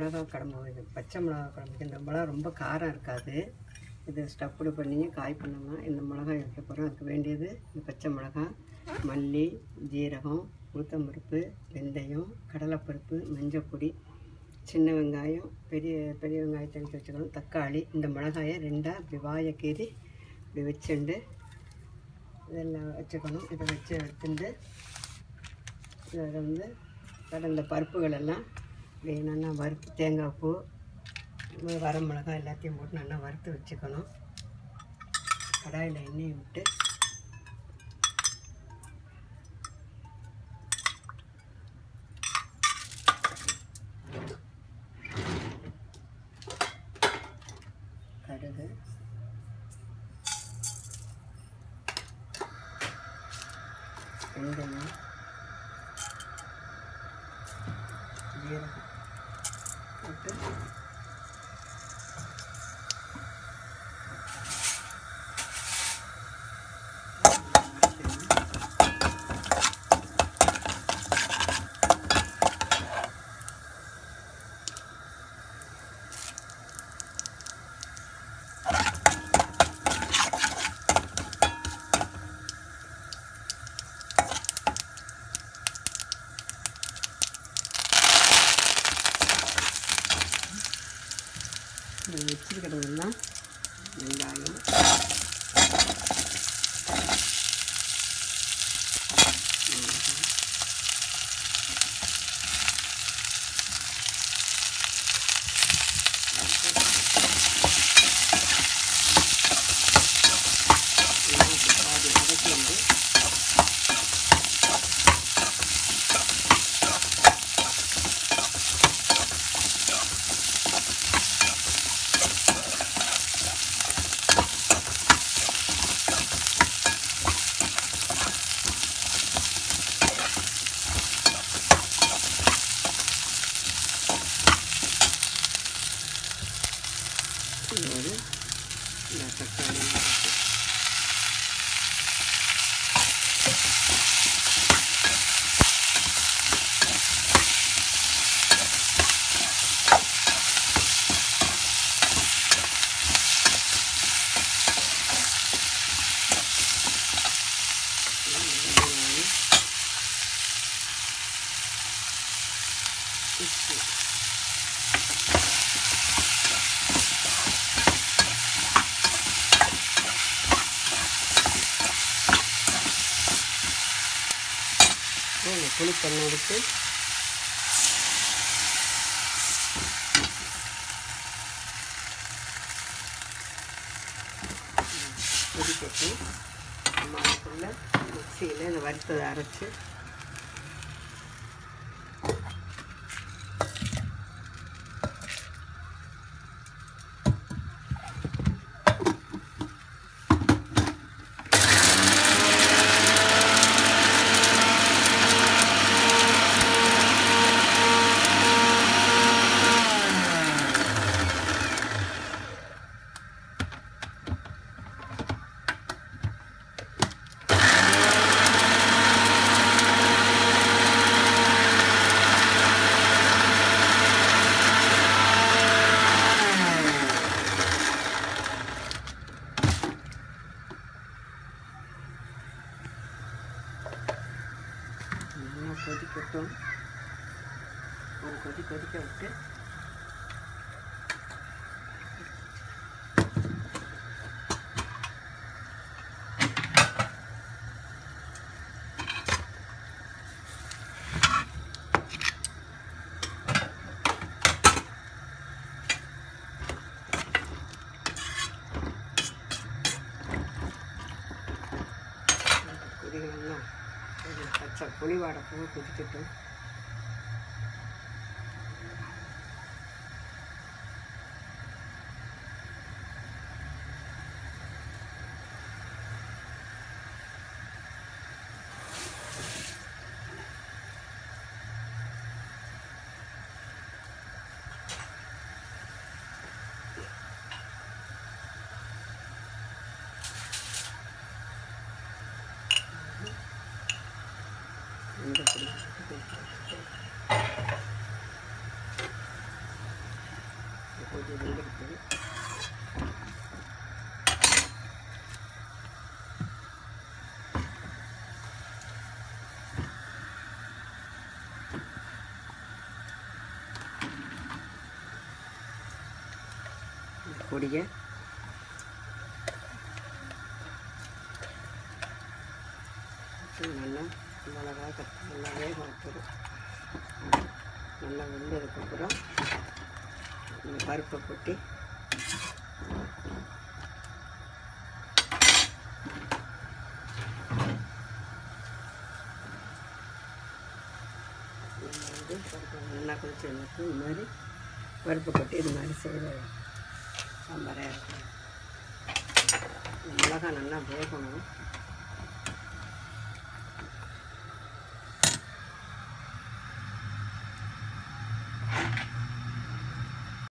மிளகா குழம்பு இது பச்சை மிளகா குழம்புக்கு இந்த மிளகா ரொம்ப காரம் இருக்காது இது ஸ்டப்புடு பண்ணி காய் பண்ணோம்னா இந்த மிளகாய் வைக்க போகிறோம் அதுக்கு வேண்டியது இந்த பச்சை மிளகாய் மல்லி ஜீரகம் உளுத்தம்பருப்பு வெந்தயம் கடலைப்பருப்பு மஞ்சப்பொடி சின்ன வெங்காயம் பெரிய பெரிய வெங்காயத்தை எடுத்து வச்சுக்கணும் தக்காளி இந்த மிளகாயை ரெண்டாக இப்படி வாயை கீறி இப்படி வச்சுண்டு இதெல்லாம் வச்சுக்கணும் இதை வச்சு எடுத்துட்டு இதை வந்து கடந்த பருப்புகள் எல்லாம் இப்படி நல்லா வறுத்து தேங்காய் பூ வர மிளகாய் எல்லாத்தையும் போட்டு நல்லா வறுத்து வச்சுக்கணும் கடாயில் எண்ணெயை விட்டு கடுகு வெந்தயம் ஜீரகம் போட்டு இது வச்சிருக்கிறதெல்லாம் வெங்காயம் மிளகாய், இதெல்லாம் பாதி வதக்கி வந்து இதோடு இந்த தக்காளி போட்டு உப்பு அப்புறம் இந்த புளித்தண்ணி எடுத்து கொதிக்கட்டும் நம்ம அதுக்குள்ள மிக்சியில் இந்த வறுத்ததை அரைச்சி நல்லா கொதிக்கட்டும் ஒரு கொதி கொதிக்க விட்டு கொதிக்கலாம் பச்சை புளி வாடை பூ கொதிக்கட்டும் இந்த பொடி இது வெந்திருக்கு பொடியை நல்லா மிளகா கட் நல்லா வேக வச்சிடும் நல்லா வெந்ததுக்கப்புறம் இந்த பருப்பை கொட்டி நம்ம வந்து பருப்பு நல்லா கொதிச்சு வந்துட்டு இந்த மாதிரி பருப்பை கொட்டி இது மாதிரி செய்கிற சாம்பாராக இருக்கும் இந்த மிளகா நல்லா வேகணும்